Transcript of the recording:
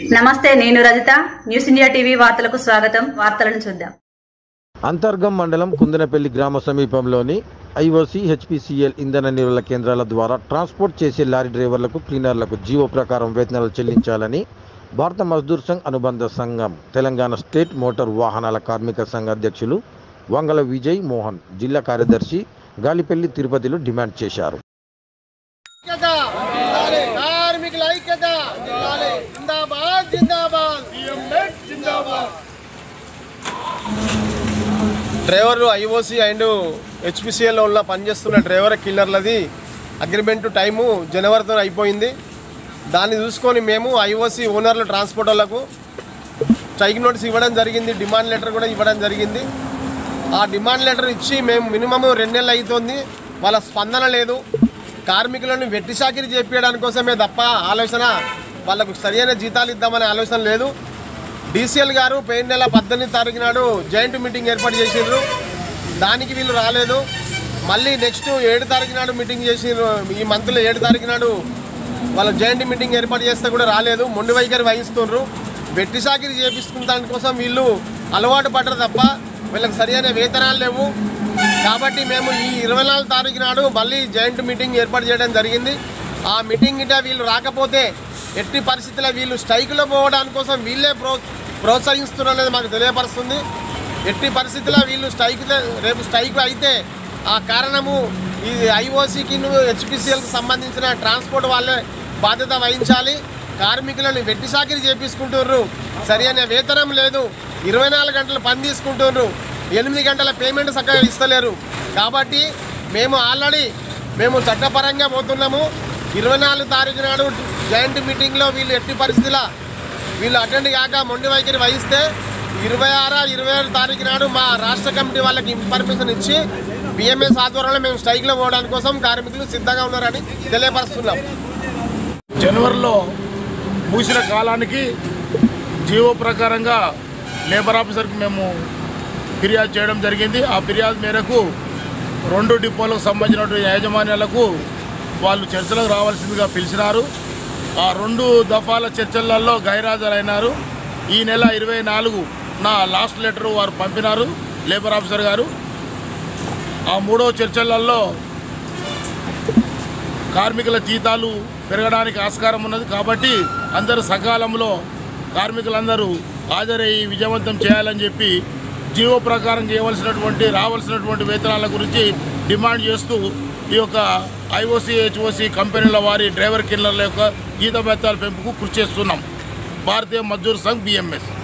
నమస్తే నేను Rajitha news India TV వార్తలకు స్వాగతం వార్తలను చూద్దాం అంతర్గం మండలం కుందనపల్లి గ్రామ సమీపంలోని ఐఓసీ హెచ్పిసిఎల్ ఇంధన నిల్వల కేంద్రాల ద్వారా ట్రాన్స్పోర్ట్ చేసే లారీ డ్రైవర్లకు క్లీనర్లకు జీవో ప్రకారం వేతనాలు చెల్లించాలని భారత మజ్దూర్ సంఘ్ అనుబంధ సంఘం తెలంగాణ స్టేట్ మోటార్ వాహనాల కార్మిక సంఘ అధ్యక్షులు వంగల విజయ్ మోహన్ జిల్లా కార్యదర్శి గాలిపల్లి తిరుపతిలో డిమాండ్ చేశారు ఐక్యత కార్మికుల ఐక్యత జిందాబాద్ జిందాబాద్ జిందాబాద్ డ్రైవర్ ఐఓసి అండ్ హెచ్పిసిఎల్లో ఉన్న పనిచేస్తున్న డ్రైవర్ కిల్లర్లది అగ్రిమెంట్ టైము జనవరితో అయిపోయింది దాన్ని చూసుకొని మేము ఐఓసి ఓనర్లు ట్రాన్స్పోర్ట్ వాళ్ళకు స్ట్రైక్ నోటీస్ ఇవ్వడం జరిగింది డిమాండ్ లెటర్ కూడా ఇవ్వడం జరిగింది ఆ డిమాండ్ లెటర్ ఇచ్చి మేము మినిమం రెండు నెలలు అవుతుంది వాళ్ళ స్పందన లేదు కార్మికులను వెట్టి చాకిరి చేపించడానికి కోసమే తప్ప ఆలోచన వాళ్ళకు సరైన జీతాలు ఇద్దామనే ఆలోచన లేదు డీసీఎల్ గారు పోయిన నెల పద్దెనిమిది తారీఖు నాడు జాయింట్ మీటింగ్ ఏర్పాటు చేసిండ్రు దానికి వీళ్ళు రాలేదు మళ్ళీ నెక్స్ట్ ఏడు తారీఖు నాడు మీటింగ్ చేసిండ్రు ఈ మంత్లో ఏడు తారీఖు నాడు వాళ్ళ జాయింట్ మీటింగ్ ఏర్పాటు చేస్తే కూడా రాలేదు మొండి వైఖరి వహిస్తుండ్రు వెట్టి సాకిరి చేపించుకున్న దానికోసం వీళ్ళు అలవాటు పడ్డరు తప్ప వీళ్ళకి సరైన వేతనాలు లేవు కాబట్టి మేము ఈ ఇరవై నాలుగు తారీఖు నాడు మళ్ళీ జాయింట్ మీటింగ్ ఏర్పాటు చేయడం జరిగింది ఆ మీటింగ్ గిట్ట వీళ్ళు రాకపోతే ఎట్టి పరిస్థితుల్లో వీళ్ళు స్ట్రైక్లో పోవడానికి కోసం వీళ్ళే ప్రో ప్రోత్సహిస్తున్నారు అనేది మాకు తెలియపరుస్తుంది ఎట్టి పరిస్థితుల్లో వీళ్ళు స్ట్రైక్ రేపు స్ట్రైక్ అయితే ఆ కారణము ఈ ఐఓసీకి హెచ్పిసిఎల్కి సంబంధించిన ట్రాన్స్పోర్ట్ వాళ్ళే బాధ్యత వహించాలి కార్మికులను వెట్టి సాకిరి చేపించుకుంటుర్రు సరైన వేతనం లేదు ఇరవై నాలుగు గంటలు పని తీసుకుంటుర్రు ఎనిమిది గంటల పేమెంట్ చక్కగా ఇస్తలేరు కాబట్టి మేము ఆల్రెడీ మేము చట్టపరంగా పోతున్నాము ఇరవై నాలుగు తారీఖు నాడు జాయింట్ మీటింగ్లో వీళ్ళు ఎట్టి పరిస్థితుల వీళ్ళు అటెండ్ కాక మొండి వైఖరి వహిస్తే ఇరవై ఆరు ఇరవై ఆరు తారీఖు నాడు మా రాష్ట్ర కమిటీ వాళ్ళకి ఇన్ఫర్మేషన్ ఇచ్చి బిఎంఎస్ ఆధ్వర్యంలో మేము స్ట్రైక్లో పోవడానికి కోసం కార్మికులు సిద్ధంగా ఉన్నారని తెలియపరుస్తున్నాం జనవరిలో ముగిసిన కాలానికి జీవో ప్రకారంగా లేబర్ ఆఫీసర్కి మేము ఫిర్యాదు చేయడం జరిగింది ఆ ఫిర్యాదు మేరకు రెండు డిపోలకు సంబంధించినటువంటి యాజమాన్యాలకు వాళ్ళు చర్చలకు రావాల్సిందిగా పిలిచినారు ఆ రెండు దఫాల చర్చలలో గైరాజరైనారు ఈ నెల ఇరవై నాలుగు నా లాస్ట్ లెటర్ వారు పంపినారు లేబర్ ఆఫీసర్ గారు ఆ మూడో చర్చలలో కార్మికుల జీతాలు పెరగడానికి ఆస్కారం ఉన్నది కాబట్టి అందరూ సకాలంలో కార్మికులందరూ హాజరయ్యి విజయవంతం చేయాలని చెప్పి జీవో ప్రకారం చేయవలసినటువంటి రావాల్సినటువంటి వేతనాల గురించి డిమాండ్ చేస్తూ ఈ యొక్క ఐఓసి హెచ్ఓసి కంపెనీల వారి డ్రైవర్ కిల్లర్ల యొక్క జీత వేతనాల పెంపుకు కృషి చేస్తున్నాం భారతీయ మజ్దూర్ సంఘ్ బిఎంఎస్